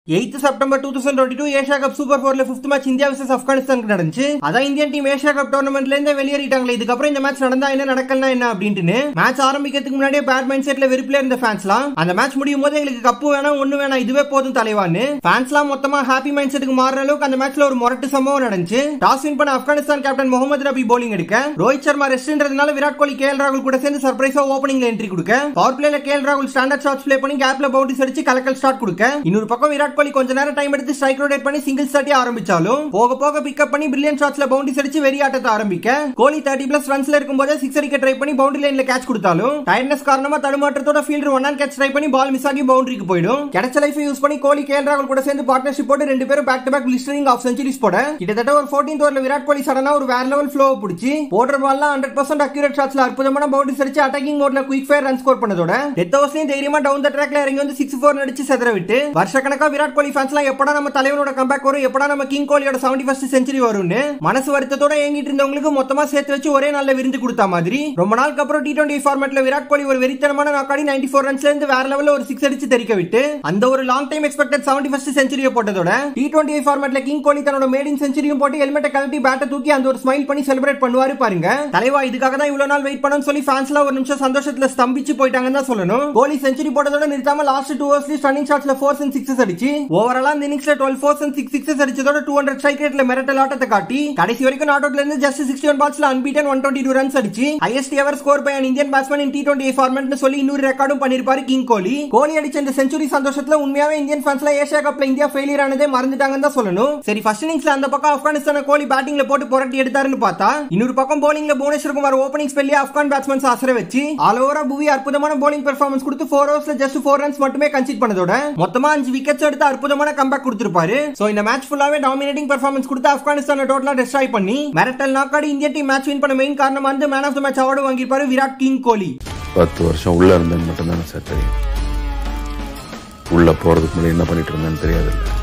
eighth September two thousand twenty two Asia cup super போர்ல fifth match India versus ஆப்கானிஸ்தானுக்கு நடந்துச்சு அதான் Indian team Asia cup டோர்னமெண்ட்ல இருந்து வெளியேறிட்டாங்களே இதுக்கப்புறம் இந்த மேட்ச் நடந்தா என்ன நடக்கலனா என்ன அப்படின்ட்டு மேட்ச் ஆரம்பிக்கிறதுக்கு முன்னாடியே பேட் மைண்ட் செட்ல வெறுப்புல இருந்த ஃபேன்ஸ்லாம் அந்த மேட்ச் முடியும் போது எங்களுக்கு கப்பு வேணாம் ஒண்ணு வேணாம் இதுவே போதும் தலைவான்னு ஃபேன்ஸ்லாம் மொத்தமா ஹாப்பி மைண்ட் செட்டுக்கு மாறுற அளவுக்கு அந்த மேட்ச்ல ஒரு முரட்டு சம்பவம் நடந்துச்சு டாஸ் வின் பண்ண ஆப்கானிஸ்தான் கேப்டன் முகமது ரபி போலிங் எடுக்க ரோஹித் சர்மா ரெஸ்ட்ன்றதுனால விராட் கோலி கே ராகுல் கூட சேர்ந்து சர்ப்ரைஸா ஓப்பனிங்ல என்ட்ரி கொடுக்க பவர் பிளேல கே ராகுல் ஸ்டாண்டர்ட் ஷாட்ஸ் பிளே பண்ணி கேப்ல பவுண்டரிஸ் அடிச்சு கலக்கல் ஸ்டார்ட் கொடுக்க இன்னொரு பக்கம் விராட் கோலி கொஞ்ச நேரம் டைம் எடுத்து ஸ்ட்ரைக் ரொட்டேட் பண்ணி சிங்கிள்ஸ் தட்டி ஆரம்பிச்சாலும் போக போக பிக்கப் பண்ணி பிரில்லியன் ஷாட்ஸ்ல பவுண்டரிஸ் அடிச்சு வெறி ஆட்டத்தை ஆரம்பிக்க கோலி தேர்ட்டி பிளஸ் ரன்ஸ்ல இருக்கும்போது சிக்ஸ் அடிக்க ட்ரை பண்ணி பவுண்டரி லைன்ல கேட்ச் கொடுத்தாலும் டயர்னஸ் காரணமா தடுமாற்றத்தோட ஃபீல்டர் ஒன் கேட்ச் ட்ரை பண்ணி பால் மிஸ் ஆகி பவுண்டரிக்கு போயிடும் கிடைச்ச லைஃப் யூஸ் பண்ணி கோலி கேஎல் ராகுல் கூட சேர்ந்து பார்ட்னர்ஷிப் போட்டு ரெண்டு பேரும் back to back blistering half centuries போட கிட்டத்தட்ட ஒரு ஃபோர்டீன் ஓவர்ல விராட் கோலி சடனா ஒரு வேற லெவல் ஃப்ளோ பிடிச்சி போடுற பால்லாம் ஹண்ட்ரட் பர்சன்ட் அக்யூரேட் ஷாட்ஸ்ல அற்புதமான பவுண்டரிஸ் அடிச்சு அட்டாக்கிங் மோட்ல குயிக் ஃபயர் ரன் ஸ்கோர் பண்ணதோட டெத் ஓவர்ஸ்லயும் தைரியமா டவுன் த ட்ராக்ல இறங்கி வந்து சிக்ஸ் ஃபோர் அடிச்சு செதற விட்டு வருஷக்கணக்கா விராட் கோலி ஃபேன்ஸ்லாம் எப்படா நம்ம தலைவனோட கம்பேக் வரும் எப்படா நம்ம கிங் கோலியோட செவன்டி ஃபர்ஸ்ட் செஞ்சுரி வரும்னு மனசு வருத்தத்தோட ஏங்கிட்டு இருந்தவங்களுக்கு மொத்தமா சேர்த்து வச்சு ஒரே நாள்ல விருந்து கொடுத்த மாதிரி ரொம்ப நாளுக்கு அப்புறம் டி டுவெண்டி ஃபார்மேட்ல விராட் கோலி ஒரு வெறித்தனமான நாக்காடி நைன்டி ஃபோர் ரன்ஸ்ல இருந்து வேற லெவல்ல ஒரு சிக்ஸ் அடிச்சு தெரிக்க விட்டு அந்த ஒரு long time expected seventy first செஞ்சுரியை போட்டதோட டி டுவெண்டி ஃபார்மேட்ல கிங் கோலி தன்னோட மேடின் செஞ்சுரியும் போட்டு ஹெல்மெட்டை கழட்டி பேட்டை தூக்கி அந்த ஒரு ஸ்மைல் பண்ணி செலிப்ரேட் பண்ணுவாரு பாருங்க தலைவா இதுக்காக தான் இவ்வளவு நாள் வெயிட் பண்ணணும்னு சொல்லி ஃபேன்ஸ்லாம் ஒரு நிமிஷம் சந்தோஷத்துல ஸ்தம்பிச்சு போயிட்டாங்கன்னு தான் சொல்லணும் கோலி செஞ்சுரி போட்டதோட நிறுத்தாம லாஸ்ட் டூ ஹவர்ஸ்ல ஸ்டன்னிங் ஷாட்ஸ்ல ஃபோர்ஸ் அண்ட் சிக்ஸஸ் அடிச்சு ஓவராலா இந்த இன்னிங்ஸ்ல twelve fours and six sixes அடிச்சதோட டூ ஹண்ட்ரட் ஸ்ட்ரைக் ரேட்ல மிரட்டல் ஆட்டத்தை காட்டி கடைசி வரைக்கும் நாட் அவுட்ல இருந்து ஜஸ்ட் சிக்ஸ்டி ஒன் பால்ஸ்ல unbeaten one twenty two runs அடிச்சு highest ever score by Indian batsman in T twenty ஃபார்மெட்னு சொல்லி இன்னொரு ரெக்கார்டும் பண்ணிருப்பாரு கிங் கோலி கோலி அடிச்ச இந்த செஞ்சுரி சந்தோஷத்துல உண்மையாவே இந்தியன் ஃபேன்ஸ்ல ஏஷியா கப்ல இந்தியா ஃபெயிலியர் ஆனதே மறந்துட்டாங்கன்னு தான் சொல்லணும் சரி ஃபர்ஸ்ட் இன்னிங்ஸ்ல அந்த பக்கம் ஆப்கானிஸ்தான கோலி பேட்டிங்ல போட்டு புரட்டி எடுத்தாருன்னு பார்த்தா இன்னொரு பக்கம் போலிங்ல புவனேஸ்வர் குமார் ஓப்பனிங் ஸ்பெல்லி ஆப்கான் பேட்ஸ்மேன்ஸ் அசர வச்சு ஆல் ஓவரா புவி அற்புதமான போலிங் பெர்ஃபார்மன்ஸ் கொடுத்து ஃபோர் ஓவர்ஸ்ல ஜஸ்ட் ஃபோர் ரன்ஸ் மட்டுமே கன்சிட் பண்ணதோட மொத்தமா அஞ்சு விக்கெட்ஸ் எடுத்து அற்புதமான கம்பேக் கொடுத்திருப்பாரு சோ இந்த மேட்ச் ஃபுல்லாவே டாமினேட்டிங் பெர்ஃபார்மன்ஸ் கொடுத்து ஆப்கானிஸ்தான டோட்டலா டிஸ்ட்ராய் பண்ணி மிரட்டல் நாக்காடி இந்திய டீம் மேட்ச் வின் பண்ண மெயின் காரணமா வந்து man of the match award வாங்கியிருப்பாரு விராட் கிங் கோலி பத்து வருஷம் உள்ள இருந்தேன்னு மட்டும்தானே சார் தெரியும் உள்ள போறதுக்கு முன்னாடி என்ன பண்ணிட்டு இருந்தேன்னு தெரியாது